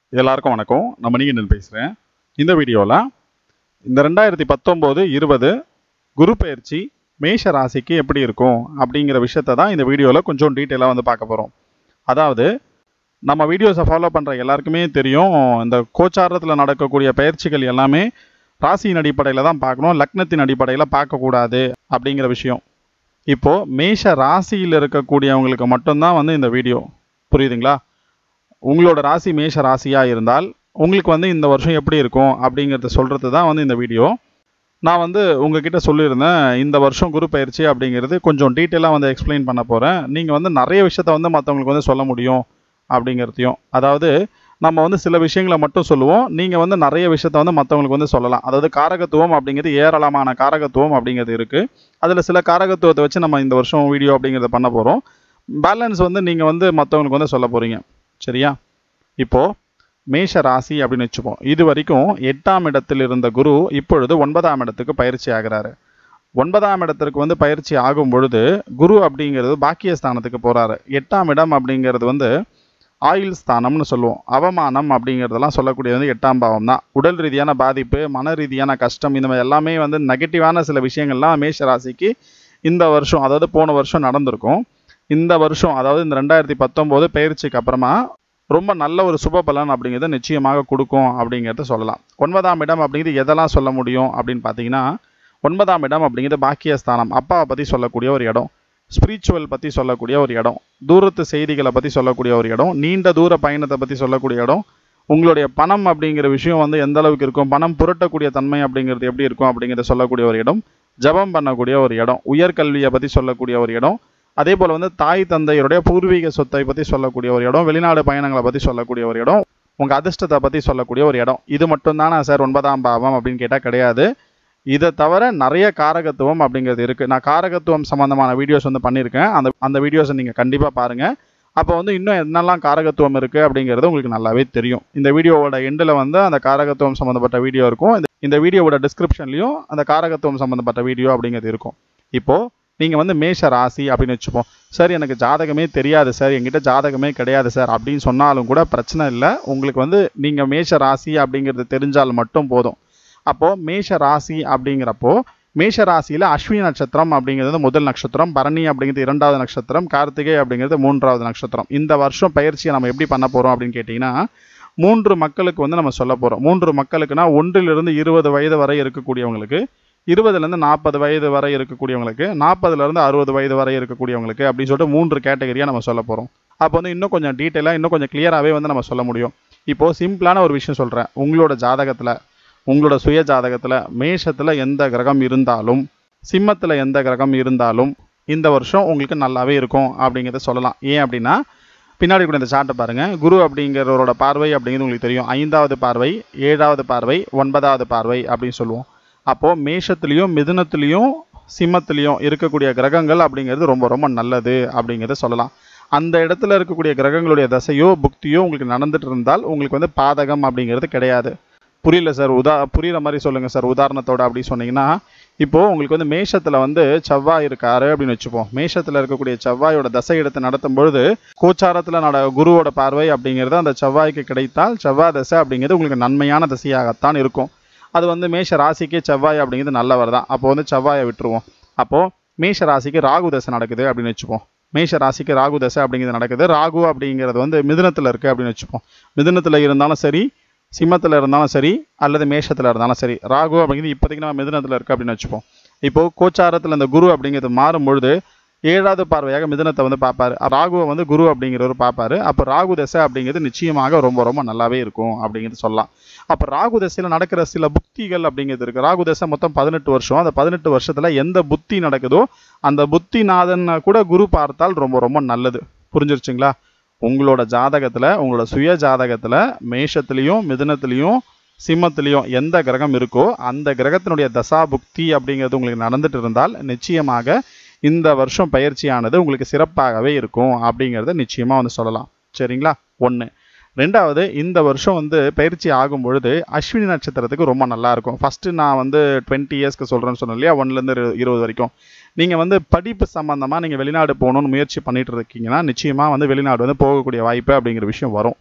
எல்லாருக்கும் வணக்கம் நம்ம நீங்கன் பேசுகிறேன் இந்த வீடியோவில் இந்த ரெண்டாயிரத்தி பத்தொம்போது இருபது குரு பயிற்சி மேஷ ராசிக்கு எப்படி இருக்கும் அப்படிங்கிற விஷயத்தை தான் இந்த வீடியோவில் கொஞ்சம் டீட்டெயிலாக வந்து பார்க்க போகிறோம் அதாவது நம்ம வீடியோஸை ஃபாலோ பண்ணுற எல்லாருக்குமே தெரியும் இந்த கோச்சாரத்தில் நடக்கக்கூடிய பயிற்சிகள் எல்லாமே ராசியின் அடிப்படையில் தான் பார்க்கணும் லக்னத்தின் அடிப்படையில் பார்க்கக்கூடாது அப்படிங்கிற விஷயம் இப்போது மேஷ ராசியில் இருக்கக்கூடியவங்களுக்கு மட்டும்தான் வந்து இந்த வீடியோ புரியுதுங்களா உங்களோட ராசி மேஷ ராசியாக இருந்தால் உங்களுக்கு வந்து இந்த வருஷம் எப்படி இருக்கும் அப்படிங்கிறத சொல்கிறது தான் வந்து இந்த வீடியோ நான் வந்து உங்ககிட்ட சொல்லியிருந்தேன் இந்த வருஷம் குரு பயிற்சி அப்படிங்கிறது கொஞ்சம் டீட்டெயிலாக வந்து எக்ஸ்பிளைன் பண்ண போகிறேன் நீங்கள் வந்து நிறைய விஷயத்த வந்து மற்றவங்களுக்கு வந்து சொல்ல முடியும் அப்படிங்கிறதையும் அதாவது நம்ம வந்து சில விஷயங்களை மட்டும் சொல்லுவோம் நீங்கள் வந்து நிறைய விஷயத்த வந்து மற்றவங்களுக்கு வந்து சொல்லலாம் அதாவது காரகத்துவம் அப்படிங்கிறது ஏராளமான காரகத்துவம் அப்படிங்கிறது இருக்குது அதில் சில காரகத்துவத்தை வச்சு நம்ம இந்த வருஷம் வீடியோ அப்படிங்கிறத பண்ண போகிறோம் பேலன்ஸ் வந்து நீங்கள் வந்து மற்றவங்களுக்கு வந்து சொல்ல போகிறீங்க சரியா இப்போது மேஷ ராசி அப்படின்னு வச்சுப்போம் இது வரைக்கும் எட்டாம் இடத்தில் இருந்த குரு இப்பொழுது ஒன்பதாம் இடத்துக்கு பயிற்சி ஆகிறாரு ஒன்பதாம் இடத்திற்கு வந்து பயிற்சி ஆகும் பொழுது குரு அப்படிங்கிறது பாக்கியஸ்தானத்துக்கு போகிறாரு எட்டாம் இடம் அப்படிங்கிறது வந்து ஆயுள் ஸ்தானம்னு சொல்லுவோம் அவமானம் அப்படிங்கிறதெல்லாம் சொல்லக்கூடிய வந்து எட்டாம் பாவம் தான் உடல் ரீதியான பாதிப்பு மன ரீதியான கஷ்டம் இந்த மாதிரி எல்லாமே வந்து நெகட்டிவான சில விஷயங்கள்லாம் மேஷ ராசிக்கு இந்த வருஷம் அதாவது போன வருஷம் நடந்திருக்கும் இந்த வருஷம் அதாவது இந்த ரெண்டாயிரத்தி பத்தொம்போது பயிற்சிக்கு அப்புறமா ரொம்ப நல்ல ஒரு சுப பலன் அப்படிங்கிறத நிச்சயமாக கொடுக்கும் அப்படிங்கிறத சொல்லலாம் ஒன்பதாம் இடம் அப்படிங்கிறது எதெல்லாம் சொல்ல முடியும் அப்படின்னு பார்த்தீங்கன்னா ஒன்பதாம் இடம் அப்படிங்கிறது பாக்கியஸ்தானம் அப்பாவை பற்றி சொல்லக்கூடிய ஒரு இடம் ஸ்பிரிச்சுவல் பற்றி சொல்லக்கூடிய ஒரு இடம் தூரத்து செய்திகளை பற்றி சொல்லக்கூடிய ஒரு இடம் நீண்ட தூர பயணத்தை பற்றி சொல்லக்கூடிய இடம் உங்களுடைய பணம் அப்படிங்கிற விஷயம் வந்து எந்த அளவுக்கு இருக்கும் பணம் புரட்டக்கூடிய தன்மை அப்படிங்கிறது எப்படி இருக்கும் அப்படிங்கிறத சொல்லக்கூடிய ஒரு இடம் ஜபம் பண்ணக்கூடிய ஒரு இடம் உயர்கல்வியை பற்றி சொல்லக்கூடிய ஒரு இடம் அதே போல் வந்து தாய் தந்தையருடைய பூர்வீக சொத்தை பற்றி சொல்லக்கூடிய ஒரு இடம் வெளிநாடு பயணங்களை பற்றி சொல்லக்கூடிய ஒரு இடம் உங்கள் அதிர்ஷ்டத்தை பற்றி சொல்லக்கூடிய ஒரு இடம் இது மட்டும்தானா சார் ஒன்பதாம் பாவம் அப்படின்னு கேட்டால் கிடையாது இதை தவிர நிறைய காரகத்துவம் அப்படிங்கிறது இருக்குது நான் காரகத்துவம் சம்மந்தமான வீடியோஸ் வந்து பண்ணியிருக்கேன் அந்த அந்த வீடியோஸை நீங்கள் கண்டிப்பாக பாருங்கள் அப்போ வந்து இன்னும் என்னெல்லாம் காரகத்துவம் இருக்குது அப்படிங்கிறது உங்களுக்கு நல்லாவே தெரியும் இந்த வீடியோவோட எண்டில் வந்து அந்த காரகத்துவம் சம்மந்தப்பட்ட வீடியோ இருக்கும் இந்த இந்த வீடியோவோட டிஸ்கிரிப்ஷன்லையும் அந்த காரகத்துவம் சம்மந்தப்பட்ட வீடியோ அப்படிங்கிறது இருக்கும் இப்போது நீங்கள் வந்து மேஷ ராசி அப்படின்னு வச்சுப்போம் சார் எனக்கு ஜாதகமே தெரியாது சார் எங்கிட்ட ஜாதகமே கிடையாது சார் அப்படின்னு சொன்னாலும் கூட பிரச்சனை இல்லை உங்களுக்கு வந்து நீங்கள் மேஷ ராசி அப்படிங்கிறது தெரிஞ்சால் மட்டும் போதும் அப்போது மேஷ ராசி அப்படிங்கிறப்போ மேஷ ராசியில் அஸ்வினி நட்சத்திரம் அப்படிங்கிறது வந்து முதல் நட்சத்திரம் பரணி அப்படிங்கிறது இரண்டாவது நட்சத்திரம் கார்த்திகை அப்படிங்கிறது மூன்றாவது நட்சத்திரம் இந்த வருஷம் பயிற்சியை நம்ம எப்படி பண்ண போகிறோம் அப்படின்னு கேட்டிங்கன்னா மூன்று மக்களுக்கு வந்து நம்ம சொல்ல போகிறோம் மூன்று மக்களுக்குனா ஒன்றிலிருந்து இருபது வயது வரை இருக்கக்கூடியவங்களுக்கு இருபதுலேருந்து நாற்பது வயது வரை இருக்கக்கூடியவங்களுக்கு நாற்பதுலேருந்து அறுபது வயது வரை இருக்கக்கூடியவங்களுக்கு அப்படின்னு சொல்லிட்டு மூன்று கேட்டகரியாக நம்ம சொல்ல போகிறோம் அப்போ வந்து இன்னும் கொஞ்சம் டீட்டெயிலாக இன்னும் கொஞ்சம் கிளியராகவே வந்து நம்ம சொல்ல முடியும் இப்போது சிம்பிளான ஒரு விஷயம் சொல்கிறேன் உங்களோட ஜாதகத்தில் உங்களோட சுய ஜாதகத்தில் மேஷத்தில் எந்த கிரகம் இருந்தாலும் சிம்மத்தில் எந்த கிரகம் இருந்தாலும் இந்த வருஷம் உங்களுக்கு நல்லாவே இருக்கும் அப்படிங்கிறத சொல்லலாம் ஏன் அப்படின்னா பின்னாடி கூட இந்த சார்ட்டை பாருங்கள் குரு அப்படிங்கிறவரோட பார்வை அப்படிங்கிறது உங்களுக்கு தெரியும் ஐந்தாவது பார்வை ஏழாவது பார்வை ஒன்பதாவது பார்வை அப்படின்னு சொல்லுவோம் அப்போது மேஷத்துலேயும் மிதுனத்துலேயும் சிம்மத்துலேயும் இருக்கக்கூடிய கிரகங்கள் அப்படிங்கிறது ரொம்ப ரொம்ப நல்லது அப்படிங்கிறத சொல்லலாம் அந்த இடத்துல இருக்கக்கூடிய கிரகங்களுடைய தசையோ புக்தியோ உங்களுக்கு நடந்துட்டு இருந்தால் உங்களுக்கு வந்து பாதகம் அப்படிங்கிறது கிடையாது புரியல சார் உதா புரியுற மாதிரி சொல்லுங்கள் சார் உதாரணத்தோட அப்படி சொன்னீங்கன்னா இப்போது உங்களுக்கு வந்து மேஷத்தில் வந்து செவ்வாய் இருக்காரு அப்படின்னு வச்சுப்போம் மேஷத்தில் இருக்கக்கூடிய செவ்வாயோட தசை எடுத்து நடத்தும் பொழுது கோச்சாரத்தில் நட குருவோட பார்வை அப்படிங்கிறது அந்த செவ்வாய்க்கு கிடைத்தால் செவ்வாய் தசை அப்படிங்கிறது உங்களுக்கு நன்மையான தசையாகத்தான் இருக்கும் அது வந்து மேஷ ராசிக்கு செவ்வாய் அப்படிங்கிறது நல்லவர் தான் அப்போ வந்து செவ்வாயை விட்டுருவோம் அப்போது மேஷ ராசிக்கு ராகு தசை நடக்குது அப்படின்னு வச்சுப்போம் மேஷ ராசிக்கு ராகு தசை அப்படிங்கிறது நடக்குது ராகு அப்படிங்கிறது வந்து மிதுனத்தில் இருக்குது அப்படின்னு வச்சுப்போம் மிதுனத்தில் இருந்தாலும் சரி சிம்மத்தில் இருந்தாலும் சரி அல்லது மேஷத்தில் இருந்தாலும் சரி ராகு அப்படிங்கிறது இப்போதைக்கு நம்ம மிதுனத்தில் இருக்குது அப்படின்னு வச்சுப்போம் இப்போது கோச்சாரத்தில் இந்த குரு அப்படிங்கிறது மாறும் பொழுது ஏழாவது பார்வையாக மிதுனத்தை வந்து பார்ப்பாரு ராகுவை வந்து குரு அப்படிங்கிறவர் பார்ப்பாரு அப்போ ராகு தசை அப்படிங்கிறது நிச்சயமாக ரொம்ப ரொம்ப நல்லாவே இருக்கும் அப்படிங்கிறது சொல்லலாம் அப்போ ராகு தசையில் நடக்கிற சில புக்திகள் அப்படிங்கிறது இருக்குது ராகு தசை மொத்தம் பதினெட்டு வருஷம் அந்த பதினெட்டு வருஷத்தில் எந்த புத்தி நடக்குதோ அந்த புத்திநாதன் கூட குரு பார்த்தால் ரொம்ப ரொம்ப நல்லது புரிஞ்சிருச்சுங்களா உங்களோட ஜாதகத்தில் உங்களோட சுய ஜாதகத்தில் மேஷத்துலேயும் மிதுனத்துலேயும் சிம்மத்துலேயும் எந்த கிரகம் இருக்கோ அந்த கிரகத்தினுடைய தசா புக்தி அப்படிங்கிறது உங்களுக்கு நடந்துட்டு இருந்தால் நிச்சயமாக இந்த வருஷம் பயிற்சியானது உங்களுக்கு சிறப்பாகவே இருக்கும் அப்படிங்கிறத நிச்சயமாக வந்து சொல்லலாம் சரிங்களா ஒன்று ரெண்டாவது இந்த வருஷம் வந்து பயிற்சி ஆகும் பொழுது அஸ்வினி நட்சத்திரத்துக்கு ரொம்ப நல்லா இருக்கும் ஃபஸ்ட்டு நான் வந்து டுவெண்ட்டி இயர்ஸ்க்கு சொல்கிறேன்னு சொன்னேன் இல்லையா ஒன்லேருந்து இருபது வரைக்கும் நீங்கள் வந்து படிப்பு சம்மந்தமாக நீங்கள் வெளிநாடு போகணும்னு முயற்சி பண்ணிட்டு இருக்கீங்கன்னா நிச்சயமாக வந்து வெளிநாடு வந்து போகக்கூடிய வாய்ப்பு அப்படிங்கிற விஷயம் வரும்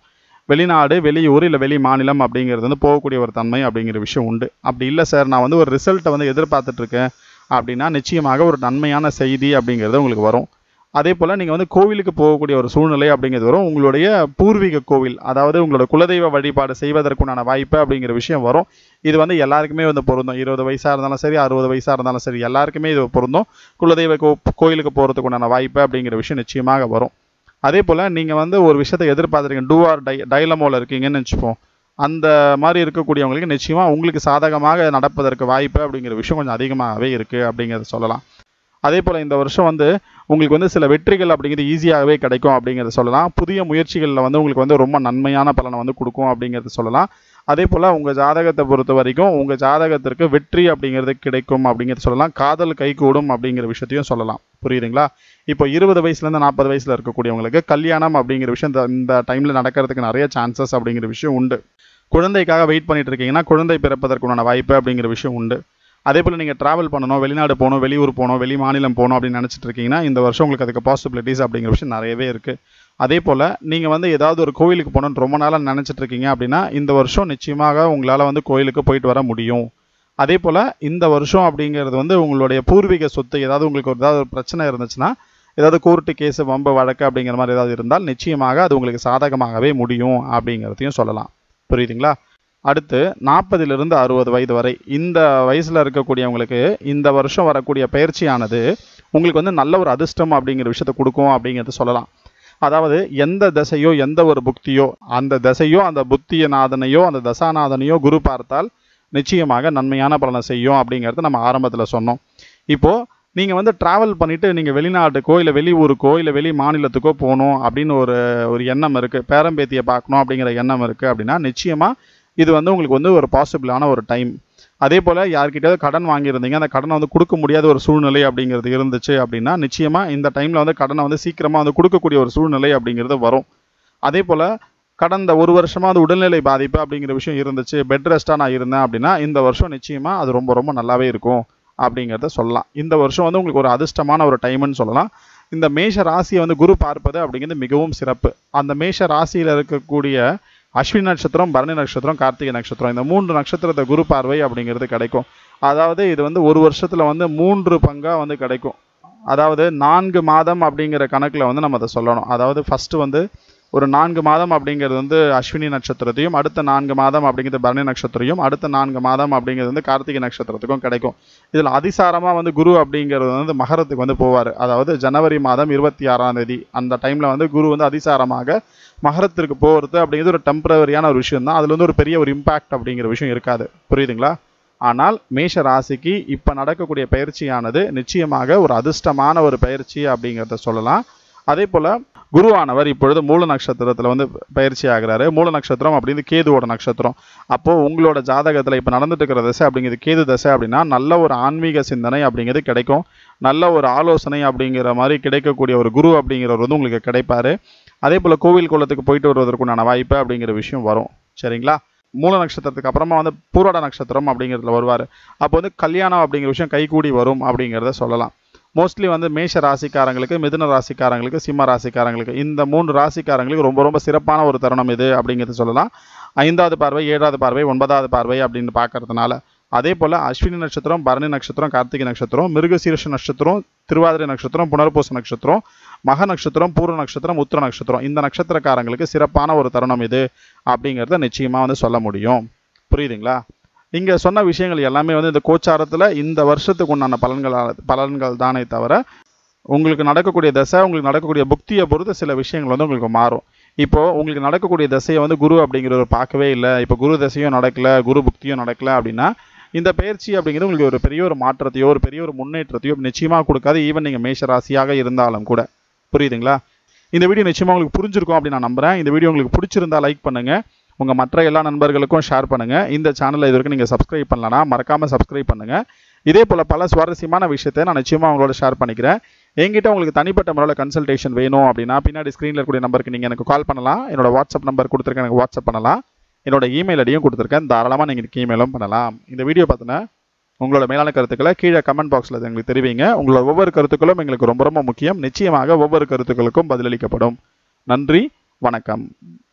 வெளிநாடு வெளியூர் இல்லை வெளி மாநிலம் அப்படிங்கிறது வந்து போகக்கூடிய ஒரு தன்மை அப்படிங்கிற விஷயம் உண்டு அப்படி இல்லை சார் நான் வந்து ஒரு ரிசல்ட்டை வந்து எதிர்பார்த்துட்டு இருக்கேன் அப்படின்னா நிச்சயமாக ஒரு நன்மையான செய்தி அப்படிங்கிறது உங்களுக்கு வரும் அதே போல் நீங்கள் வந்து கோவிலுக்கு போகக்கூடிய ஒரு சூழ்நிலை அப்படிங்கிறது வரும் உங்களுடைய பூர்வீக கோவில் அதாவது உங்களோட குலதெய்வ வழிபாடு செய்வதற்குண்டான வாய்ப்பு அப்படிங்கிற விஷயம் வரும் இது வந்து எல்லாருக்குமே வந்து பொருந்தும் இருபது வயசாக இருந்தாலும் சரி அறுபது வயசாக இருந்தாலும் சரி எல்லாருக்குமே இது பொருந்தும் குலதெய்வ கோ கோயிலுக்கு போகிறதுக்குண்டான வாய்ப்பு அப்படிங்கிற விஷயம் நிச்சயமாக வரும் அதே போல் நீங்கள் வந்து ஒரு விஷயத்தை எதிர்பார்த்துருக்கீங்க டூ ஆர் டை டைலமோவில் இருக்கீங்கன்னு வச்சுப்போம் அந்த மாதிரி இருக்கக்கூடியவங்களுக்கு நிச்சயமாக உங்களுக்கு சாதகமாக நடப்பதற்கு வாய்ப்பு அப்படிங்கிற விஷயம் கொஞ்சம் அதிகமாகவே இருக்குது அப்படிங்கிறத சொல்லலாம் அதே போல் இந்த வருஷம் வந்து உங்களுக்கு வந்து சில வெற்றிகள் அப்படிங்கிறது ஈஸியாகவே கிடைக்கும் அப்படிங்கிறத சொல்லலாம் புதிய முயற்சிகளில் வந்து உங்களுக்கு வந்து ரொம்ப நன்மையான பலனை வந்து கொடுக்கும் அப்படிங்கிறத சொல்லலாம் அதே போல் உங்கள் ஜாதகத்தை பொறுத்த வரைக்கும் உங்கள் ஜாதகத்திற்கு வெற்றி அப்படிங்கிறது கிடைக்கும் அப்படிங்கிறத சொல்லலாம் காதல் கைகூடும் அப்படிங்கிற விஷயத்தையும் சொல்லலாம் புரியுதுங்களா இப்போ இருபது வயசுலேருந்து நாற்பது வயசில் இருக்கக்கூடியவங்களுக்கு கல்யாணம் அப்படிங்கிற விஷயம் இந்த- இந்த டைமில் நடக்கிறதுக்கு நிறைய சான்சஸ் அப்படிங்கிற விஷயம் உண்டு குழந்தைக்காக வெயிட் பண்ணிட்டு இருக்கீங்கன்னா குழந்தை பிறப்பதற்குண்டான வாய்ப்பு அப்படிங்கிற விஷயம் உண்டு அதே போல் நீங்கள் ட்ராவல் பண்ணணும் வெளிநாடு போகணும் வெளியூர் போகணும் வெளி மாநிலம் போகணும் அப்படின்னு நினச்சிட்டு இருக்கீங்கன்னா இந்த வருஷம் உங்களுக்கு அதுக்கு பாசிபிலிட்டிஸ் அப்படிங்கிற விஷயம் நிறையவே இருக்குது அதே போல் நீங்கள் வந்து ஏதாவது ஒரு கோயிலுக்கு போகணும்னு ரொம்ப நாளாக நினச்சிட்டு இருக்கீங்க அப்படின்னா இந்த வருஷம் நிச்சயமாக உங்களால் வந்து கோயிலுக்கு போயிட்டு வர முடியும் அதே போல் இந்த வருஷம் அப்படிங்கிறது வந்து உங்களுடைய பூர்வீக சொத்து ஏதாவது உங்களுக்கு ஒரு ஏதாவது ஒரு பிரச்சனை இருந்துச்சுன்னா ஏதாவது கோர்ட்டு கேஸு வம்பு வழக்கு அப்படிங்கிற மாதிரி ஏதாவது இருந்தால் நிச்சயமாக அது உங்களுக்கு சாதகமாகவே முடியும் அப்படிங்கிறதையும் சொல்லலாம் புரியுதுங்களா அடுத்து நாற்பதிலிருந்து அறுபது வயது வரை இந்த வயசில் இருக்கக்கூடியவங்களுக்கு இந்த வருஷம் வரக்கூடிய பயிற்சியானது உங்களுக்கு வந்து நல்ல ஒரு அதிர்ஷ்டம் அப்படிங்கிற விஷயத்தை கொடுக்கும் அப்படிங்கிறத சொல்லலாம் அதாவது எந்த திசையோ எந்த ஒரு புக்தியோ அந்த திசையோ அந்த புத்திய நாதனையோ அந்த தசாநாதனையோ குரு பார்த்தால் நிச்சயமாக நன்மையான பலனை செய்யும் அப்படிங்கிறத நம்ம ஆரம்பத்தில் சொன்னோம் இப்போது நீங்கள் வந்து ட்ராவல் பண்ணிவிட்டு நீங்கள் வெளிநாட்டுக்கோ இல்லை வெளியூருக்கோ இல்லை வெளி மாநிலத்துக்கோ போகணும் அப்படின்னு ஒரு ஒரு எண்ணம் இருக்குது பேரம்பேத்தியை பார்க்கணும் அப்படிங்கிற எண்ணம் இருக்குது அப்படின்னா நிச்சயமாக இது வந்து உங்களுக்கு வந்து ஒரு பாசிபிளான ஒரு டைம் அதே போல் யார்கிட்டயாவது கடன் வாங்கியிருந்தீங்க அந்த கடனை வந்து கொடுக்க முடியாத ஒரு சூழ்நிலை அப்படிங்கிறது இருந்துச்சு அப்படின்னா நிச்சயமாக இந்த டைமில் வந்து கடனை வந்து சீக்கிரமாக வந்து கொடுக்கக்கூடிய ஒரு சூழ்நிலை அப்படிங்கிறது வரும் அதே போல் கடந்த ஒரு வருஷமாக அது உடல்நிலை பாதிப்பு அப்படிங்கிற விஷயம் இருந்துச்சு பெட் ரெஸ்ட்டாக நான் இருந்தேன் அப்படின்னா இந்த வருஷம் நிச்சயமாக அது ரொம்ப ரொம்ப நல்லாவே இருக்கும் அப்படிங்கிறத சொல்லலாம் இந்த வருஷம் வந்து உங்களுக்கு ஒரு அதிர்ஷ்டமான ஒரு டைம்னு சொல்லலாம் இந்த மேஷ ராசியை வந்து குரு பார்ப்பது அப்படிங்கிறது மிகவும் சிறப்பு அந்த மேஷ ராசியில் இருக்கக்கூடிய அஸ்வினி நட்சத்திரம் பரணி நட்சத்திரம் கார்த்திகை நட்சத்திரம் இந்த மூன்று நட்சத்திரத்தை குரு பார்வை அப்படிங்கிறது கிடைக்கும் அதாவது இது வந்து ஒரு வருஷத்தில் வந்து மூன்று பங்காக வந்து கிடைக்கும் அதாவது நான்கு மாதம் அப்படிங்கிற கணக்கில் வந்து நம்ம அதை சொல்லணும் அதாவது ஃபஸ்ட்டு வந்து ஒரு நான்கு மாதம் அப்படிங்கிறது வந்து அஸ்வினி நட்சத்திரத்தையும் அடுத்த நான்கு மாதம் அப்படிங்கிறது பரணி நட்சத்திரையும் அடுத்த நான்கு மாதம் அப்படிங்கிறது வந்து கார்த்திகை நட்சத்திரத்துக்கும் கிடைக்கும் இதில் அதிசாரமாக வந்து குரு அப்படிங்கிறது வந்து மகரத்துக்கு வந்து போவார் அதாவது ஜனவரி மாதம் இருபத்தி ஆறாம் தேதி அந்த டைமில் வந்து குரு வந்து அதிசாரமாக மகரத்திற்கு போகிறது அப்படிங்கிறது ஒரு டெம்பரவரியான ஒரு விஷயம் தான் அதில் வந்து ஒரு பெரிய ஒரு இம்பாக்ட் அப்படிங்கிற விஷயம் இருக்காது புரியுதுங்களா ஆனால் மேஷ ராசிக்கு இப்போ நடக்கக்கூடிய பயிற்சியானது நிச்சயமாக ஒரு அதிர்ஷ்டமான ஒரு பயிற்சி அப்படிங்கிறத சொல்லலாம் அதே போல் குருவானவர் இப்பொழுது மூல நட்சத்திரத்தில் வந்து பயிற்சி ஆகிறாரு மூல நட்சத்திரம் அப்படின்னு கேதுவோட நட்சத்திரம் அப்போது உங்களோட ஜாதகத்தில் இப்போ நடந்துட்டு இருக்கிற தசை அப்படிங்கிறது கேது தசை அப்படின்னா நல்ல ஒரு ஆன்மீக சிந்தனை அப்படிங்கிறது கிடைக்கும் நல்ல ஒரு ஆலோசனை அப்படிங்கிற மாதிரி கிடைக்கக்கூடிய ஒரு குரு அப்படிங்கிறவர் வந்து உங்களுக்கு கிடைப்பாரு அதே போல் கோவில் குளத்துக்கு போயிட்டு வருவதற்குண்டான வாய்ப்பு அப்படிங்கிற விஷயம் வரும் சரிங்களா மூல நட்சத்திரத்துக்கு அப்புறமா வந்து பூராட நட்சத்திரம் அப்படிங்கிறதுல வருவார் அப்போ வந்து கல்யாணம் அப்படிங்கிற விஷயம் கைகூடி வரும் அப்படிங்கிறத சொல்லலாம் மோஸ்ட்லி வந்து மேஷ ராசிக்காரங்களுக்கு மிதுன ராசிக்காரங்களுக்கு சிம்ம ராசிக்காரங்களுக்கு இந்த மூன்று ராசிக்காரங்களுக்கு ரொம்ப ரொம்ப சிறப்பான ஒரு தருணம் இது அப்படிங்கிறது சொல்லலாம் ஐந்தாவது பார்வை ஏழாவது பார்வை ஒன்பதாவது பார்வை அப்படின்னு பார்க்கறதுனால அதே போல் அஸ்வினி நட்சத்திரம் பரணி நட்சத்திரம் கார்த்திகை நட்சத்திரம் மிருகசீரிஷ நட்சத்திரம் திருவாதிரை நட்சத்திரம் புனர்பூச நட்சத்திரம் மக நட்சத்திரம் பூர்வ நட்சத்திரம் உத்திர நட்சத்திரம் இந்த நட்சத்திரக்காரங்களுக்கு சிறப்பான ஒரு தருணம் இது அப்படிங்கிறத நிச்சயமாக வந்து சொல்ல முடியும் புரியுதுங்களா இங்கே சொன்ன விஷயங்கள் எல்லாமே வந்து இந்த கோச்சாரத்தில் இந்த வருஷத்துக்கு உண்டான பலன்கள் பலன்கள் தானே தவிர உங்களுக்கு நடக்கக்கூடிய தசை உங்களுக்கு நடக்கக்கூடிய புக்தியை பொறுத்து சில விஷயங்கள் வந்து உங்களுக்கு மாறும் இப்போ உங்களுக்கு நடக்கக்கூடிய தசையை வந்து குரு அப்படிங்கிறவர் பார்க்கவே இல்லை இப்போ குரு தசையும் நடக்கல குரு புக்தியும் நடக்கல அப்படின்னா இந்த பயிற்சி அப்படிங்கிறது உங்களுக்கு ஒரு பெரிய ஒரு மாற்றத்தையோ ஒரு பெரிய ஒரு முன்னேற்றத்தையோ நிச்சயமாக கொடுக்காது ஈவன் நீங்கள் மேஷ ராசியாக இருந்தாலும் கூட புரியுதுங்களா இந்த வீடியோ நிச்சயமாக உங்களுக்கு புரிஞ்சிருக்கும் அப்படின்னு நான் நம்புறேன் இந்த வீடியோ உங்களுக்கு பிடிச்சிருந்தா லைக் பண்ணுங்க உங்க மற்ற எல்லா நண்பர்களுக்கும் ஷேர் பண்ணுங்க இந்த சேனலை இது வரைக்கும் நீங்க சப்ஸ்கிரைப் பண்ணலனா மறக்காம சப்ஸ்கிரைப் பண்ணுங்க இதே போல பல சுவாரஸ்யமான விஷயத்தை நான் நிச்சயமா உங்களோட ஷேர் பண்ணிக்கிறேன் என்கிட்ட உங்களுக்கு தனிப்பட்ட முறையில் கன்சல்டேஷன் வேணும் அப்படின்னா பின்னாடி ஸ்க்ரீனில் இருக்கக்கூடிய நம்பருக்கு நீங்கள் எனக்கு கால் பண்ணலாம் என்னோட வாட்ஸ்அப் நம்பர் கொடுத்துருக்கேன் எனக்கு வாட்ஸ்அப் பண்ணலாம் என்னோட இமெயில் ஐடியும் கொடுத்துருக்கேன் தாராளமாக நீங்கள் எனக்கு இமெயிலும் பண்ணலாம் இந்த வீடியோ பார்த்தினா உங்களோட மேலான கருத்துக்களை கீழே கமெண்ட் பாக்ஸில் எங்களுக்கு தெரிவிங்க உங்களோட ஒவ்வொரு கருத்துக்களும் எங்களுக்கு ரொம்ப ரொம்ப முக்கியம் நிச்சயமாக ஒவ்வொரு கருத்துக்களுக்கும் பதிலளிக்கப்படும் நன்றி வணக்கம்